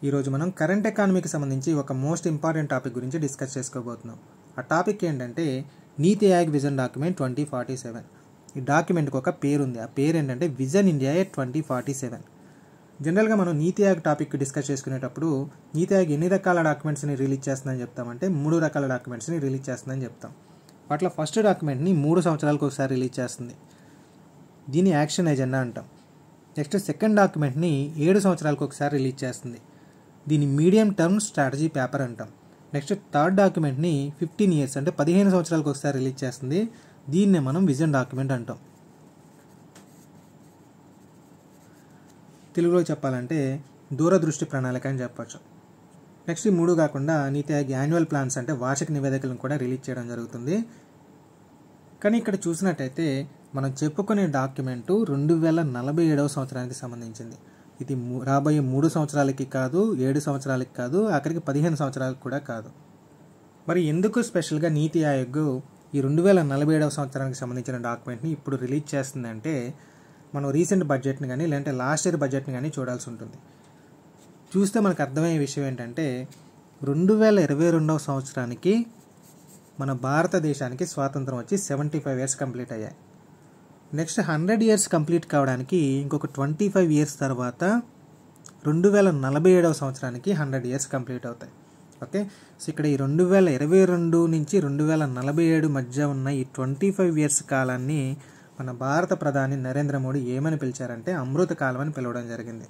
ఈరోజు మనం కరెంట్ ఎకానమీకి సంబంధించి ఒక మోస్ట్ ఇంపార్టెంట్ టాపిక్ గురించి డిస్కస్ చేసుకోబోతున్నాం ఆ టాపిక్ ఏంటంటే NITI Aayog vision document twenty forty seven ఈ డాక్యుమెంట్కి ఒక పేరు ఉంది ఆ పేరు ఏంటంటే vision India twenty forty seven జనరల్గా మనం నీతి ఆయోగ్ టాపిక్ డిస్కస్ చేసుకునేటప్పుడు నీతి ఆయోగ్ ఎన్ని రకాల డాక్యుమెంట్స్ని రిలీజ్ చేస్తుందని చెప్తామంటే మూడు రకాల డాక్యుమెంట్స్ని రిలీజ్ చేస్తుందని చెప్తాం వాటిలో ఫస్ట్ డాక్యుమెంట్ని మూడు సంవత్సరాలకు ఒకసారి రిలీజ్ చేస్తుంది దీన్ని యాక్షన్ ఎజెండా అంటాం నెక్స్ట్ సెకండ్ డాక్యుమెంట్ని ఏడు సంవత్సరాలకు ఒకసారి రిలీజ్ చేస్తుంది దీన్ని మీడియం టర్మ్ స్ట్రాటజీ పేపర్ అంటాం నెక్స్ట్ థర్డ్ డాక్యుమెంట్ని ఫిఫ్టీన్ ఇయర్స్ అంటే పదిహేను సంవత్సరాలకు ఒకసారి రిలీజ్ చేస్తుంది దీన్నే మనం విజన్ డాక్యుమెంట్ అంటాం తెలుగులో చెప్పాలంటే దూరదృష్టి ప్రణాళిక అని చెప్పచ్చు నెక్స్ట్ ఈ మూడు కాకుండా నీతి ఆయోగ్ యాన్యువల్ ప్లాన్స్ అంటే వార్షిక నివేదికలను కూడా రిలీజ్ చేయడం జరుగుతుంది కానీ ఇక్కడ చూసినట్టయితే మనం చెప్పుకునే డాక్యుమెంటు రెండు వేల నలభై ఏడవ సంవత్సరానికి సంబంధించింది ఇది ము- రాబోయే మూడు సంవత్సరాలకి కాదు ఏడు సంవత్సరాలకి కాదు ఆఖరికి పదిహేను సంవత్సరాలకు కూడా కాదు మరి ఎందుకు స్పెషల్గా నీతి ఆయోగ్ ఈ రెండు వేల నలభై ఏడవ సంవత్సరానికి సంబంధించిన డాక్యుమెంట్ని ఇప్పుడు రిలీజ్ చేస్తుందంటే మనం రీసెంట్ బడ్జెట్ని కానీ లేదంటే లాస్ట్ ఇయర్ బడ్జెట్ని కానీ చూడాల్సి ఉంటుంది చూస్తే మనకు అర్థమయ్యే విషయం ఏంటంటే రెండు వేల ఇరవై రెండవ సంవత్సరానికి మన భారతదేశానికి స్వాతంత్రం వచ్చి సెవెంటీ ఫైవ్ ఇయర్స్ కంప్లీట్ అయ్యాయి నెక్స్ట్ హండ్రెడ్ ఇయర్స్ కంప్లీట్ కావడానికి ఇంకొక ట్వంటీ ఫైవ్ ఇయర్స్ తర్వాత రెండు వేల నలభై ఏడవ సంవత్సరానికి హండ్రెడ్ ఇయర్స్ కంప్లీట్ అవుతాయి ఓకే సో ఇక్కడ ఈ రెండు వేల ఇరవై రెండు నుంచి రెండు వేల నలభై ఏడు మధ్య ఉన్న ఈ ట్వంటీ ఫైవ్ ఇయర్స్ కాలాన్ని మన భారత ప్రధాని నరేంద్ర మోడీ ఏమని పిలిచారంటే అమృత కాలం అని పిలవడం జరిగింది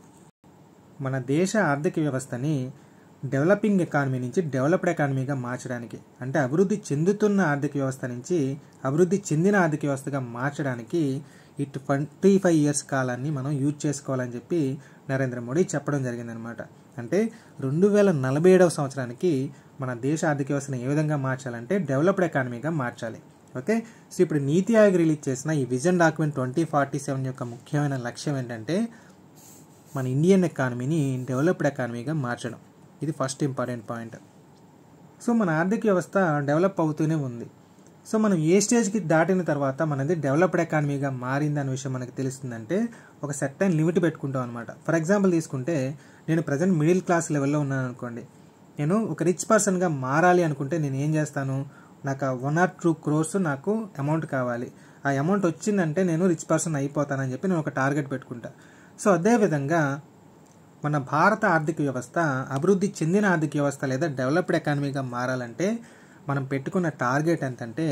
మన దేశ ఆర్థిక వ్యవస్థని డెవలపింగ్ ఎకానమీ నుంచి డెవలప్డ్ ఎకానమీగా మార్చడానికి అంటే అభివృద్ధి చెందుతున్న ఆర్థిక వ్యవస్థ నుంచి అభివృద్ధి చెందిన ఆర్థిక వ్యవస్థగా మార్చడానికి ఈ ట్వంటీ ఫైవ్ ఇయర్స్ కాలాన్ని మనం యూజ్ చేసుకోవాలని చెప్పి నరేంద్ర మోడీ చెప్పడం జరిగిందనమాట అంటే రెండు వేల నలభై ఏడవ సంవత్సరానికి మన దేశ ఆర్థిక వ్యవస్థను ఏ విధంగా మార్చాలంటే డెవలప్డ్ ఎకానమీగా మార్చాలి ఓకే సో ఇప్పుడు నీతి ఆయోగ్ రిలీజ్ చేసిన ఈ vision document twenty forty seven యొక్క ముఖ్యమైన లక్ష్యం ఏంటంటే మన ఇండియన్ ఎకానమీని డెవలప్డ్ ఎకానమీగా మార్చడం ఇది ఫస్ట్ ఇంపార్టెంట్ పాయింట్ సో మన ఆర్థిక వ్యవస్థ డెవలప్ అవుతూనే ఉంది సో మనం ఏ స్టేజ్కి దాటిన తర్వాత మనది డెవలప్డ్ ఎకానమీగా మారింది అనే విషయం మనకు తెలుస్తుందంటే ఒక సెట్టైన్ లిమిట్ పెట్టుకుంటాం అనమాట ఫర్ ఎగ్జాంపుల్ తీసుకుంటే నేను ప్రజెంట్ మిడిల్ క్లాస్ లెవెల్లో ఉన్నాను అనుకోండి నేను ఒక రిచ్ పర్సన్గా మారాలి అనుకుంటే నేను ఏం చేస్తాను నాకు వన్ ఆర్ టూ క్రోర్స్ నాకు అమౌంట్ కావాలి ఆ అమౌంట్ వచ్చిందంటే నేను రిచ్ పర్సన్ అయిపోతానని చెప్పి నేను ఒక టార్గెట్ పెట్టుకుంటా సో అదేవిధంగా మన భారత ఆర్థిక వ్యవస్థ అభివృద్ధి చెందిన ఆర్థిక వ్యవస్థ లేదా డెవలప్డ్ ఎకానమీగా మారాలంటే మనం పెట్టుకున్న టార్గెట్ ఎంతంటే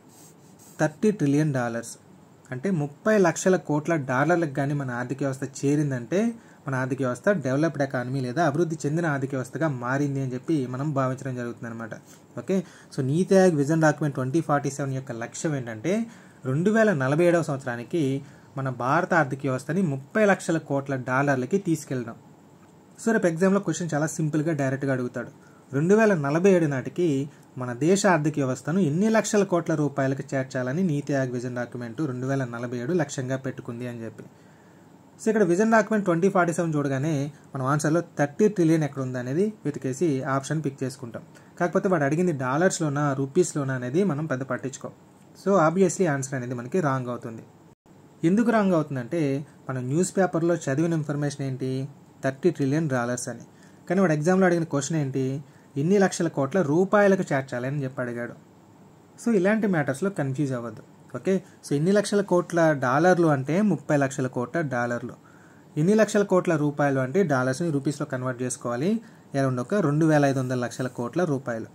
థర్టీ ట్రిలియన్ డాలర్స్ అంటే ముప్పై లక్షల కోట్ల డాలర్లకు కానీ మన ఆర్థిక వ్యవస్థ చేరిందంటే మన ఆర్థిక వ్యవస్థ డెవలప్డ్ ఎకానమీ లేదా అభివృద్ధి చెందిన ఆర్థిక వ్యవస్థగా మారింది అని చెప్పి మనం భావించడం జరుగుతుంది అనమాట okay so NITI Aayog vision document twenty forty seven యొక్క లక్ష్యం ఏంటంటే రెండు వేల నలభై ఏడవ సంవత్సరానికి మన భారత ఆర్థిక వ్యవస్థని ముప్పై లక్షల కోట్ల డాలర్లకి తీసుకెళ్ళడం సో రేపు ఎగ్జామ్లో క్వశ్చన్ చాలా సింపుల్గా డైరెక్ట్గా అడుగుతాడు రెండు వేల నలభై ఏడు నాటికి మన దేశ ఆర్థిక వ్యవస్థను ఎన్ని లక్షల కోట్ల రూపాయలకు చేర్చాలని నీతి ఆయోగ్ విజన్ డాక్యుమెంట్ రెండు వేల నలభై ఏడు లక్ష్యంగా పెట్టుకుంది అని చెప్పి సో ఇక్కడ vision document twenty forty seven చూడగానే మనం ఆన్సర్లో థర్టీ ట్రిలియన్ ఎక్కడ ఉంది అనేది వెతికేసి ఆప్షన్ పిక్ చేసుకుంటాం కాకపోతే వాడు అడిగింది డాలర్స్లోనా రూపీస్లోనా అనేది మనం పెద్ద పట్టించుకో సో ఆబ్వియస్లీ ఆన్సర్ అనేది మనకి రాంగ్ అవుతుంది ఎందుకు రాంగ్ అవుతుందంటే మనం న్యూస్ పేపర్లో చదివిన ఇన్ఫర్మేషన్ ఏంటి థర్టీ ట్రిలియన్ డాలర్స్ అని కానీ వాడు ఎగ్జామ్లో అడిగిన క్వశ్చన్ ఏంటి ఎన్ని లక్షల కోట్ల రూపాయలకు చేర్చాలి అని చెప్పి అడిగాడు సో ఇలాంటి మ్యాటర్స్లో కన్ఫ్యూజ్ అవ్వద్దు ఓకే సో ఎన్ని లక్షల కోట్ల డాలర్లు అంటే ముప్పై లక్షల కోట్ల డాలర్లు ఎన్ని లక్షల కోట్ల రూపాయలు అంటే డాలర్స్ని రూపీస్లో కన్వర్ట్ చేసుకోవాలి అరౌండ్ ఒక రెండు వేల ఐదు వందల లక్షల కోట్ల రూపాయలు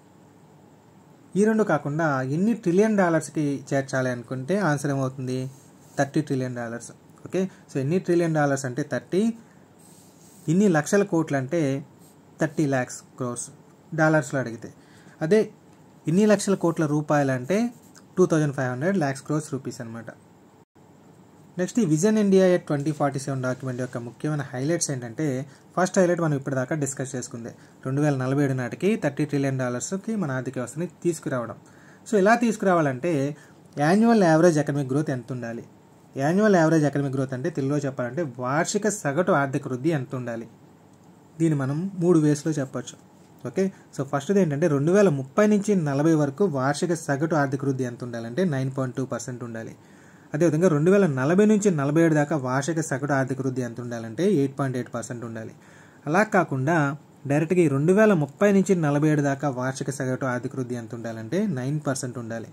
ఈ రెండు కాకుండా ఎన్ని ట్రిలియన్ డాలర్స్కి చేర్చాలి అనుకుంటే ఆన్సర్ ఏమవుతుంది thirty trillion dollars okay so ఎన్ని ట్రిలియన్ డాలర్స్ అంటే థర్టీ ఇన్ని లక్షల కోట్లు అంటే థర్టీ ల్యాక్స్ క్రోర్స్ డాలర్స్లో అడిగితే అదే ఇన్ని లక్షల కోట్ల రూపాయలు అంటే two thousand five hundred lakhs crores rupees అనమాట నెక్స్ట్ ఈ vision India at twenty forty seven document యొక్క ముఖ్యమైన హైలైట్స్ ఏంటంటే ఫస్ట్ హైలైట్ మనం ఇప్పటిదాకా డిస్కస్ చేసుకుంది రెండు వేల నలభై ఏడు నాటికి థర్టీ ట్రిలియన్ డాలర్స్కి మన ఆర్థిక వ్యవస్థని తీసుకురావడం సో ఎలా తీసుకురావాలంటే యాన్యువల్ యావరేజ్ ఎకనమిక్ గ్రోత్ ఎంత ఉండాలి యాన్యువల్ యావరేజ్ ఎకనమిక్ గ్రోత్ అంటే తెలుగులో చెప్పాలంటే వార్షిక సగటు ఆర్థిక వృద్ధి ఎంత ఉండాలి దీన్ని మనం మూడు వేస్లో చెప్పొచ్చు ఓకే సో ఫస్ట్ది ఏంటంటే రెండు వేల ముప్పై నుంచి నలభై వరకు వార్షిక సగటు ఆర్థిక వృద్ధి ఎంత ఉండాలంటే నైన్ పాయింట్ టూ పర్సెంట్ ఉండాలి అదేవిధంగా రెండు వేల నలభై నుంచి నలభై ఏడు దాకా వార్షిక సగటు ఆర్థిక వృద్ధి ఎంత ఉండాలంటే ఎయిట్ పాయింట్ ఎయిట్ పర్సెంట్ ఉండాలి అలా కాకుండా డైరెక్ట్గా ఈ రెండు వేల ముప్పై నుంచి నలభై ఏడు దాకా వార్షిక సగటు ఆర్థిక వృద్ధి ఎంత ఉండాలంటే నైన్ పర్సెంట్ ఉండాలి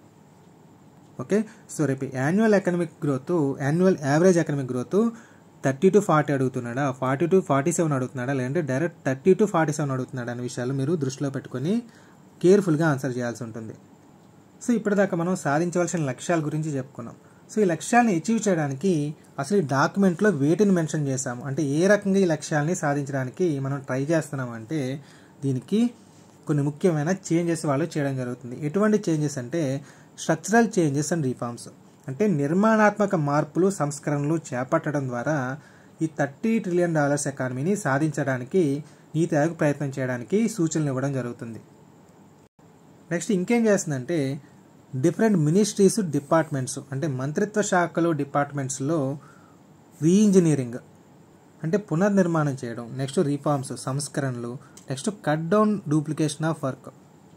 ఓకే సో రేపు annual economic growth annual average economic growth thirty to forty అడుగుతున్నాడా ఫార్టీ టు ఫార్టీ సెవెన్ అడుగుతున్నాడా లేదంటే direct thirty to forty seven అడుగుతున్నాడా అనే విషయాలు మీరు దృష్టిలో పెట్టుకొని కేర్ఫుల్గా ఆన్సర్ చేయాల్సి ఉంటుంది సో ఇప్పటిదాకా మనం సాధించవలసిన లక్ష్యాల గురించి చెప్పుకున్నాం సో ఈ లక్ష్యాలను అచీవ్ చేయడానికి అసలు ఈ డాక్యుమెంట్లో వేటిని మెన్షన్ చేశాము అంటే ఏ రకంగా ఈ లక్ష్యాలని సాధించడానికి మనం ట్రై చేస్తున్నాం అంటే దీనికి కొన్ని ముఖ్యమైన చేంజెస్ వాళ్ళు చేయడం జరుగుతుంది ఎటువంటి చేంజెస్ అంటే స్ట్రక్చరల్ చేంజెస్ అండ్ రిఫార్మ్స్ అంటే నిర్మాణాత్మక మార్పులు సంస్కరణలు చేపట్టడం ద్వారా ఈ థర్టీ ట్రిలియన్ డాలర్స్ ఎకానమీని సాధించడానికి నీతి ఆయోగ్ ప్రయత్నం చేయడానికి సూచనలు ఇవ్వడం జరుగుతుంది నెక్స్ట్ ఇంకేం చేస్తుందంటే డిఫరెంట్ మినిస్ట్రీస్ డిపార్ట్మెంట్స్ అంటే మంత్రిత్వ శాఖలు డిపార్ట్మెంట్స్లో రీఇంజనీరింగ్ అంటే పునర్నిర్మాణం చేయడం నెక్స్ట్ రిఫార్మ్స్ సంస్కరణలు next cut down duplication of work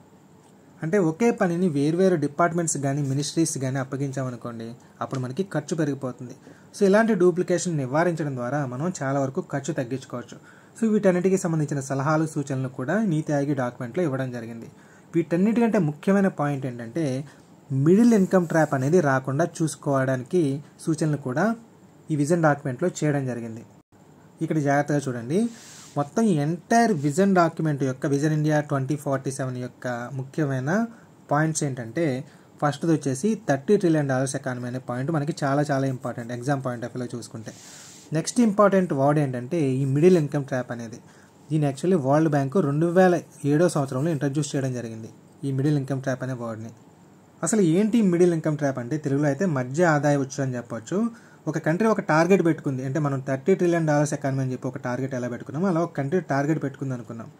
అంటే ఒకే పనిని వేర్వేరు డిపార్ట్మెంట్స్ కానీ మినిస్ట్రీస్ కానీ అప్పగించామనుకోండి అప్పుడు మనకి ఖర్చు పెరిగిపోతుంది సో ఇలాంటి డూప్లికేషన్ నివారించడం ద్వారా మనం చాలా వరకు ఖర్చు తగ్గించుకోవచ్చు సో వీటన్నిటికీ సంబంధించిన సలహాలు సూచనలు కూడా నీతి ఆయోగ్ డాక్యుమెంట్లో ఇవ్వడం జరిగింది వీటన్నిటికంటే ముఖ్యమైన పాయింట్ ఏంటంటే మిడిల్ ఇన్కమ్ ట్రాప్ అనేది రాకుండా చూసుకోవడానికి సూచనలు కూడా ఈ విజన్ డాక్యుమెంట్లో చేయడం జరిగింది ఇక్కడ జాగ్రత్తగా చూడండి మొత్తం ఈ ఎంటైర్ విజన్ డాక్యుమెంట్ యొక్క vision India twenty forty seven యొక్క ముఖ్యమైన పాయింట్స్ ఏంటంటే ఫస్ట్ది వచ్చేసి థర్టీ ట్రిలియన్ డాలర్స్ ఎకానమీ అనే పాయింట్ మనకి చాలా చాలా ఇంపార్టెంట్ ఎగ్జామ్ పాయింట్ ఆఫ్ వ్యూలో చూసుకుంటే నెక్స్ట్ ఇంపార్టెంట్ వర్డ్ ఏంటంటే ఈ మిడిల్ ఇన్కమ్ ట్రాప్ అనేది దీన్ని యాక్చువల్లీ వరల్డ్ బ్యాంకు రెండు వేల ఏడో సంవత్సరంలో ఇంట్రడ్యూస్ చేయడం జరిగింది ఈ మిడిల్ ఇన్కమ్ ట్రాప్ అనే వర్డ్ని అసలు ఏంటి మిడిల్ ఇన్కమ్ ట్రాప్ అంటే తెలుగులో అయితే మధ్య ఆదాయ వచ్చు అని చెప్పొచ్చు ఒక కంట్రీ ఒక టార్గెట్ పెట్టుకుంది అంటే మనం థర్టీ ట్రిలియన్ డాలర్స్ ఎకానమీ అని చెప్పి ఒక టార్గెట్ ఎలా పెట్టుకున్నాం అలా ఒక కంట్రీ టార్గెట్ పెట్టుకుంది అనుకున్నాం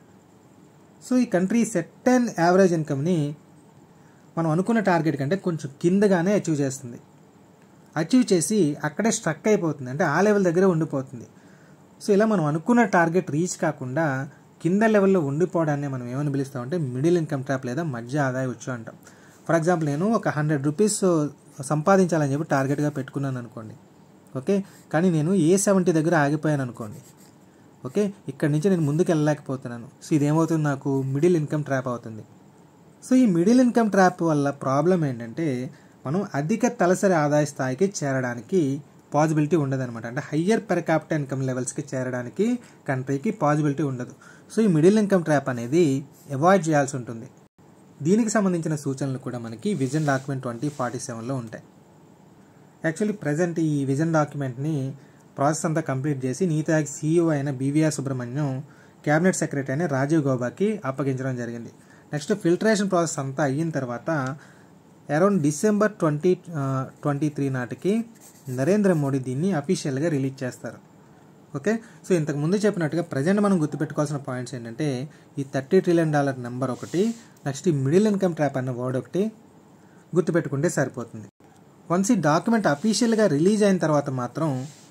సో ఈ కంట్రీ సెట్ అండ్ యావరేజ్ ఇన్కమ్ని మనం అనుకున్న టార్గెట్ కంటే కొంచెం కిందగానే అచీవ్ చేస్తుంది అచీవ్ చేసి అక్కడే స్ట్రక్ అయిపోతుంది అంటే ఆ లెవెల్ దగ్గరే ఉండిపోతుంది సో ఇలా మనం అనుకున్న టార్గెట్ రీచ్ కాకుండా కింద లెవెల్లో ఉండిపోవడాన్ని మనం ఏమని పిలుస్తామంటే మిడిల్ ఇన్కమ్ ట్రాప్ లేదా మధ్య ఆదాయ వచ్చు అంటాం ఫర్ ఎగ్జాంపుల్ నేను ఒక హండ్రెడ్ రూపీస్ సంపాదించాలని చెప్పి టార్గెట్గా పెట్టుకున్నాను అనుకోండి ఓకే కానీ నేను ఏ సెవెంటీ దగ్గర ఆగిపోయాను అనుకోండి ఓకే ఇక్కడ నుంచి నేను ముందుకు వెళ్ళలేకపోతున్నాను సో ఇదేమవుతుంది నాకు మిడిల్ ఇన్కమ్ ట్రాప్ అవుతుంది సో ఈ మిడిల్ ఇన్కమ్ ట్రాప్ వల్ల ప్రాబ్లం ఏంటంటే మనం అధిక తలసరి ఆదాయ స్థాయికి చేరడానికి పాసిబిలిటీ ఉండదన్నమాట అంటే హయ్యర్ పెర్ క్యాపిటల్ ఇన్కమ్ లెవెల్స్కి చేరడానికి కంట్రీకి పాసిబిలిటీ ఉండదు సో ఈ మిడిల్ ఇన్కమ్ ట్రాప్ అనేది అవాయిడ్ చేయాల్సి ఉంటుంది దీనికి సంబంధించిన సూచనలు కూడా మనకి విజన్ డాక్యుమెంట్ ట్వంటీ ఫార్టీ సెవెన్లో ఉంటాయి యాక్చువల్లీ ప్రజెంట్ ఈ విజన్ డాక్యుమెంట్ని ప్రాసెస్ అంతా కంప్లీట్ చేసి నీతి ఆయోగ్ సీఈఓ అయిన బీవీఆర్ సుబ్రహ్మణ్యం క్యాబినెట్ సెక్రటరీ అయిన రాజీవ్ గౌబాకి అప్పగించడం జరిగింది నెక్స్ట్ ఫిల్టరేషన్ ప్రాసెస్ అంతా అయిన తర్వాత around December twenty twenty three నాటికి నరేంద్ర మోడీ దీన్ని అఫీషియల్గా రిలీజ్ చేస్తారు ఓకే సో ఇంతకు ముందు చెప్పినట్టుగా ప్రజెంట్ మనం గుర్తుపెట్టుకోవాల్సిన పాయింట్స్ ఏంటంటే ఈ థర్టీ ట్రిలియన్ డాలర్ నెంబర్ ఒకటి నెక్స్ట్ ఈ మిడిల్ ఇన్కమ్ ట్రాప్ అన్న వర్డ్ ఒకటి గుర్తుపెట్టుకుంటే సరిపోతుంది వన్స్ ఈ డాక్యుమెంట్ అఫీషియల్గా రిలీజ్ అయిన తర్వాత మాత్రం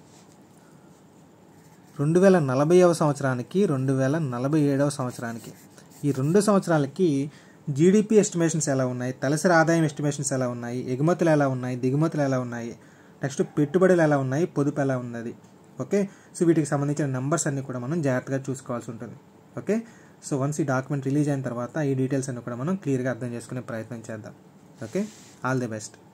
రెండు వేల నలభైవ సంవత్సరానికి రెండు వేల నలభై ఏడవ సంవత్సరానికి ఈ రెండు సంవత్సరాలకి జీడిపి ఎస్టిమేషన్స్ ఎలా ఉన్నాయి తలసరి ఆదాయం ఎస్టిమేషన్స్ ఎలా ఉన్నాయి ఎగుమతులు ఎలా ఉన్నాయి దిగుమతులు ఎలా ఉన్నాయి నెక్స్ట్ పెట్టుబడులు ఎలా ఉన్నాయి పొదుపు ఎలా ఉన్నది ఓకే సో వీటికి సంబంధించిన నెంబర్స్ అన్ని కూడా మనం జాగ్రత్తగా చూసుకోవాల్సి ఉంటుంది ఓకే సో వన్స్ ఈ డాక్యుమెంట్ రిలీజ్ అయిన తర్వాత ఈ డీటెయిల్స్ అన్ని కూడా మనం క్లియర్గా అర్థం చేసుకునే ప్రయత్నం చేద్దాం ఓకే ఆల్ ది బెస్ట్